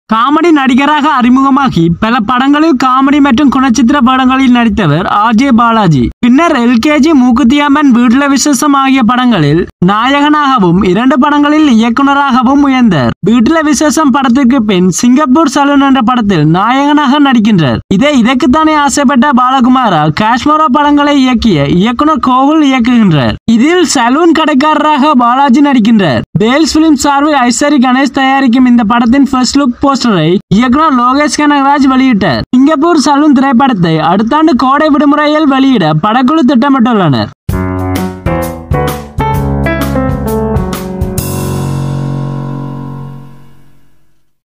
comedy நடிகராக அறிமுகமாகி பல படங்களில் காமெடி மற்றும் குணச்சித்திர படங்களில் நடித்தவர் ஆர்ஜே பாலாஜி பின்னர் எல்கேஜி மூக்குத்தியம்மன் வீட்டுல விசேஷம் ஆகிய படங்களில் நாயகனாகவும் இரண்டு படங்களில் இயக்குனராகவும் உயர்ந்தார் வீட்டுல விசேஷம் படத்திற்கு பின் சிங்கப்பூர் சலூன் என்ற படத்தில் நாயகனாக நடிக்கின்றார் இதே இதற்குத்தானே ஆசைப்பட்ட பாலகுமாரா காஷ்மீரா படங்களை இயக்கிய இயக்குனர் கோகுல் இயக்குகின்றார் இதில் சலூன் கடைக்காரராக பாலாஜி நடிக்கின்றார் பேல்ஸ் பிலிம் சார்பில் ஐஸ்வரி கணேஷ் தயாரிக்கும் இந்த படத்தின் ஃபர்ஸ்ட் லுக் போஸ்டரை இயக்குனர் லோகேஷ் கனகராஜ் வெளியிட்டார் சிங்கப்பூர் சலூன் திரைப்படத்தை அடுத்த ஆண்டு கோடை விடுமுறையில் வெளியிட படக்குழு திட்டமிட்டுள்ளனர்